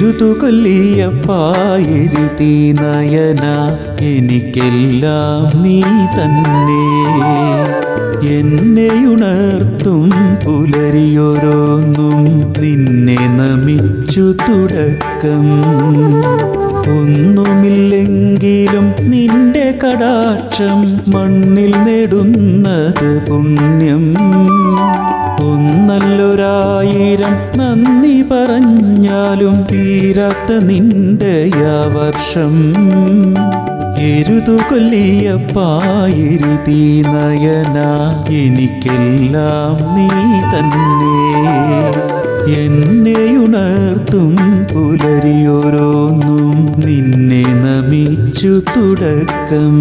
എരുതു കൊല്ലിയ പായിരുതി നയന എനിക്കെല്ലാം നീ തന്നെ എന്നെയുണർത്തും പുലരിയോരോന്നും നിന്നെ നമിച്ചു തുടക്കം ഒന്നുമില്ലെങ്കിലും നിന്റെ കടാക്ഷം മണ്ണിൽ നേടുന്നത് പുണ്യം ഒന്നല്ലൊരായിരം നന്ദി പറഞ്ഞാലും തീരാത്ത നിന്റെ ആ വർഷം എരുതു കൊല്ലിയ പായിരുതി നയന എനിക്കെല്ലാം നീ തന്നെ എന്നെയുണർത്തും പുലരിയോരോന്നും നിന്നെ നമിച്ചു തുടക്കം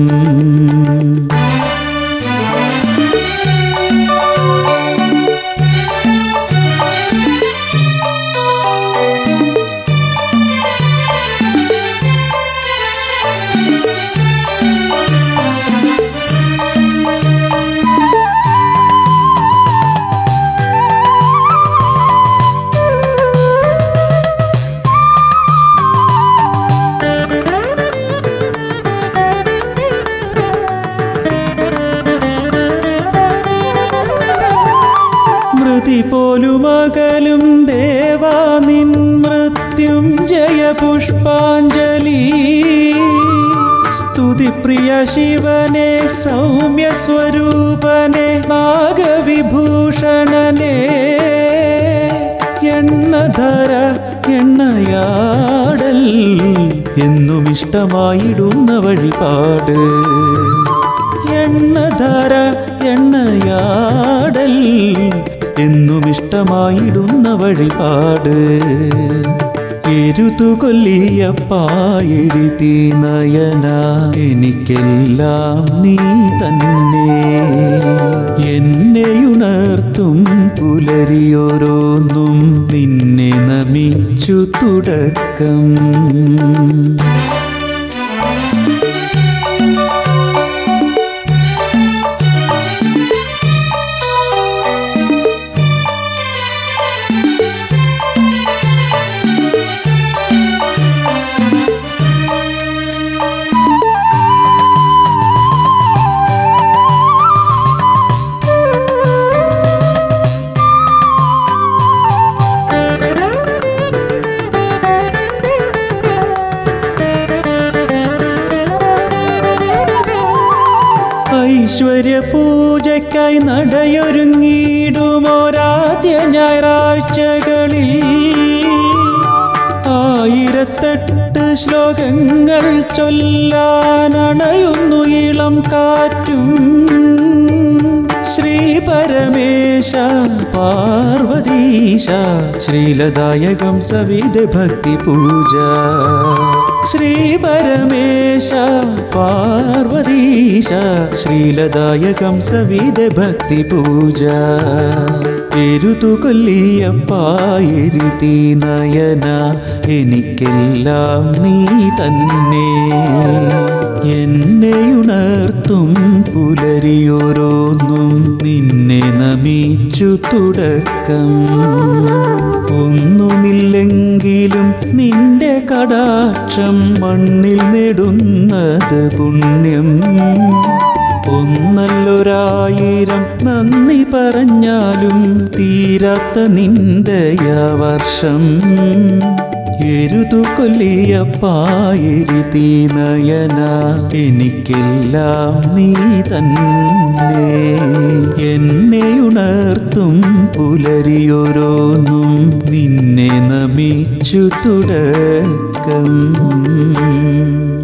മൃതി പോലും അകലും ദേവാ നിൻ മൃത്യും ജയ പുഷ്പാഞ്ജലി സ്തുതിപ്രിയ ശിവനെ സൗമ്യ സ്വരൂപനെ നാഗവിഭൂഷണനെ എണ്ണധര എണ്ണയാടൽ എന്നും ഇഷ്ടമായിടുന്ന വഴിപാട് എണ്ണധാര എണ്ണയാടൽ എന്നും ഇഷ്ടമായിടുന്ന വഴിപാട് എരുതു കൊല്ലിയ പായിരുതി നയന എനിക്കെല്ലാം നീ തന്നെ എന്നെയുണർത്തും പുലരിയോരോന്നും നിന്നെ നമിച്ചു തുടക്കം ഐശ്വര്യ പൂജയ്ക്കായി നടയൊരുങ്ങിയിടുമോരാദ്യ ഞായറാഴ്ചകളിൽ ആയിരത്തെട്ട് ശ്ലോകങ്ങൾ ചൊല്ലാനണയുന്നു ഇളം കാറ്റും ശ്രീ പരമേശ പാർവതീശ ശ്രീലദായകം സവിധ ഭക്തി പൂജ ശ്രീ പരമേശ പാർവതീശ ശ്രീലദായകം സവിധ ഭക്തി പൂജ എരുതു കൊല്ലിയ പായിരുതി നയന എനിക്കെല്ലാം നീ തന്നെ എന്നെയുണർത്തും പുലരിയോരോന്നും നിന്നെ നമിച്ചു തുടക്കം ഒന്നുമില്ലെങ്കിലും നിന്റെ കടാക്ഷം മണ്ണിൽ നേടുന്നത് പുണ്യം ഒന്നല്ലൊരായിരം നന്ദി പറഞ്ഞാലും തീരാത്ത നിന്റെ ആ വർഷം എരുതു കൊല്ലിയ പായിരുതി നയന എനിക്കെല്ലാം നീ തന്നെ എന്നെയുണർത്തും പുലരിയോരോന്നും നിന്നെ നമിച്ചു തുടക്കം